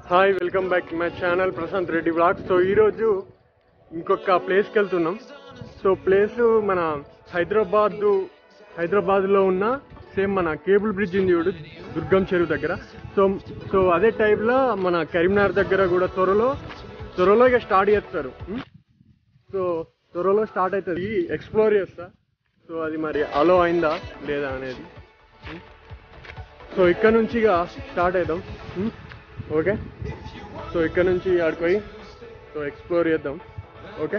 Hi welcome back my channel Prashant Reddy blog so ఈరోజు ఇంకొక ప్లేస్కి వెళ్తున్నాం సో ప్లేస్ మన హైదరాబాద్ హైదరాబాద్లో ఉన్న సేమ్ మన కేబుల్ బ్రిడ్జ్ ఉంది చూడు దుర్గం చెరువు దగ్గర సో సో అదే టైప్లో మన కరీంనగర్ దగ్గర కూడా త్వరలో త్వరలో ఇక స్టార్ట్ చేస్తారు ఉం? సో త్వరలో స్టార్ట్ అవుతుంది ఎక్స్ప్లోర్ చేస్తా సో అది మరి అలో అయిందా లేదా అనేది ఉం? సో ఇక్కడ నుంచి ఇక స్టార్ట్ అవుదాం ఉం? ఓకే సో ఇక్కడ నుంచి ఆడిపోయి సో ఎక్స్ప్లోర్ చేద్దాం okay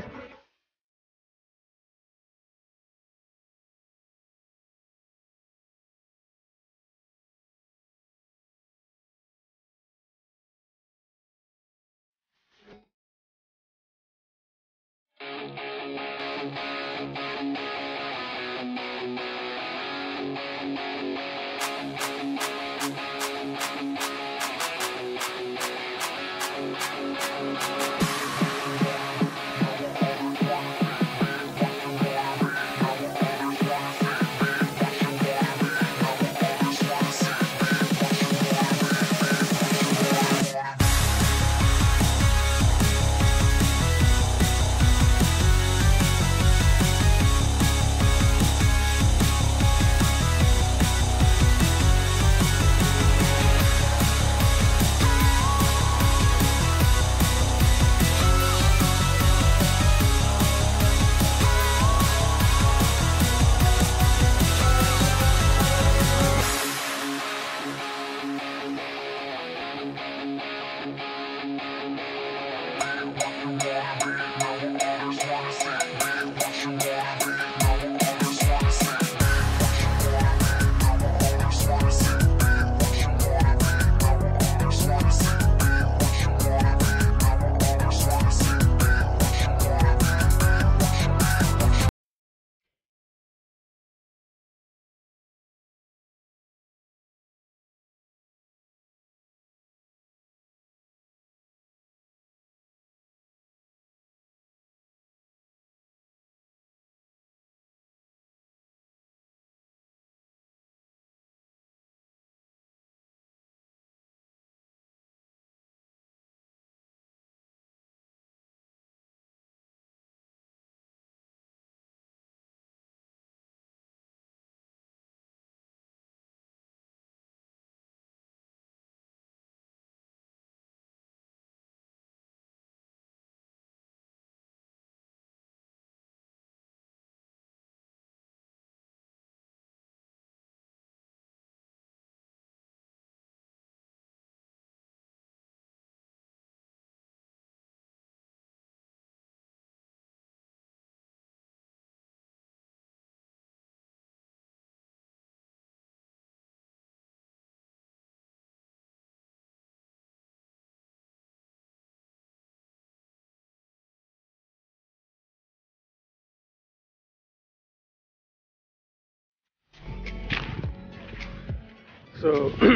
so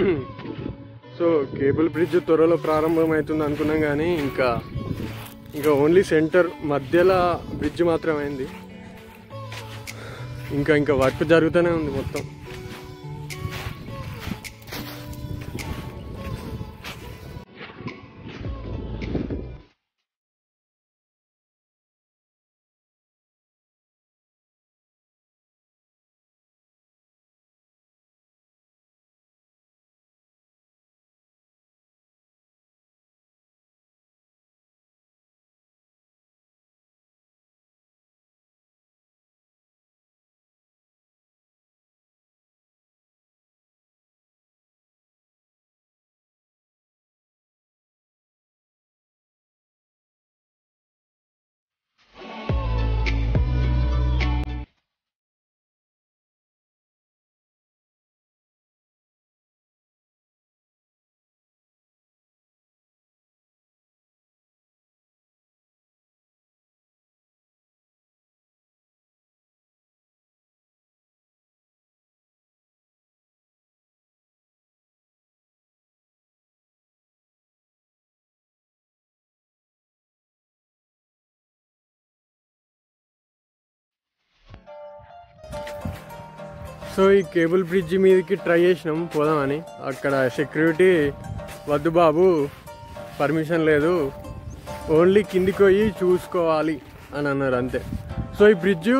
so cable bridge త్వరలో ప్రారంభమవుతుంది అనుకున్నాం కానీ ఇంకా ఇంకా ఓన్లీ సెంటర్ మధ్యలో బ్రిడ్జ్ మాత్రమే అయింది ఇంకా ఇంకా వర్క్ జరుగుతూనే ఉంది మొత్తం సో ఈ కేబుల్ బ్రిడ్జ్ మీదకి ట్రై చేసినాం పోదామని అక్కడ సెక్యూరిటీ వద్దు బాబు పర్మిషన్ లేదు ఓన్లీ కిందికి పోయి చూసుకోవాలి అని అన్నారు అంతే సో ఈ బ్రిడ్జ్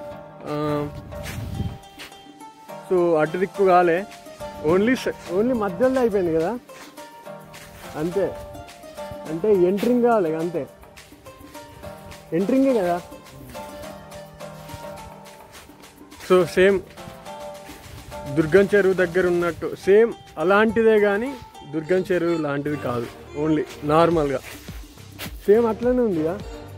సో అటు దిక్కు కాలే ఓన్లీ ఓన్లీ మధ్యలో అయిపోయింది కదా అంతే అంటే ఎంట్రింగ్ కావాలి అంతే ఎంట్రింగే కదా సో సేమ్ దుర్గం చెరువు దగ్గర ఉన్నట్టు సేమ్ అలాంటిదే కానీ దుర్గం చెరువు లాంటిది కాదు ఓన్లీ నార్మల్గా సేమ్ అట్లనే ఉందిగా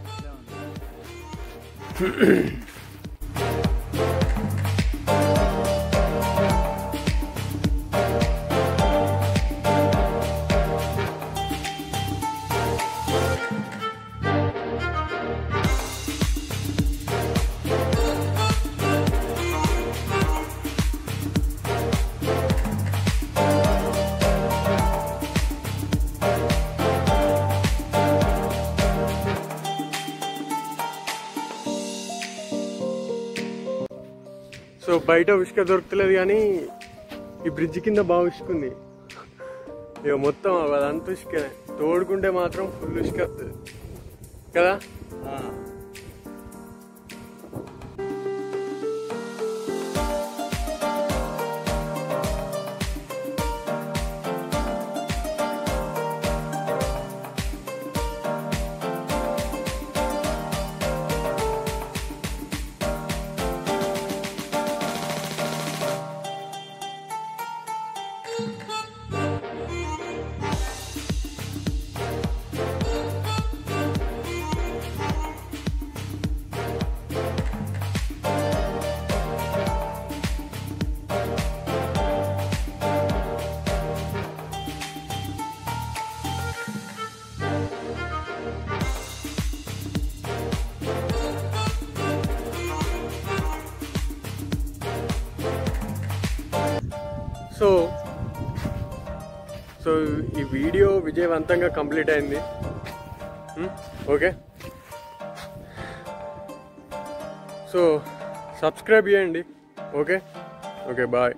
సో బయట ఉసుక దొరుకుతలేదు కానీ ఈ బ్రిడ్జ్ కింద బాగా ఉసుకుంది ఇక మొత్తం అదంతా ఉసుకనే తోడుకుంటే మాత్రం ఫుల్ ఉసుక వస్తుంది కదా సో సో ఈ వీడియో విజయవంతంగా కంప్లీట్ అయింది ఓకే సో సబ్స్క్రైబ్ చేయండి ఓకే ఓకే బాయ్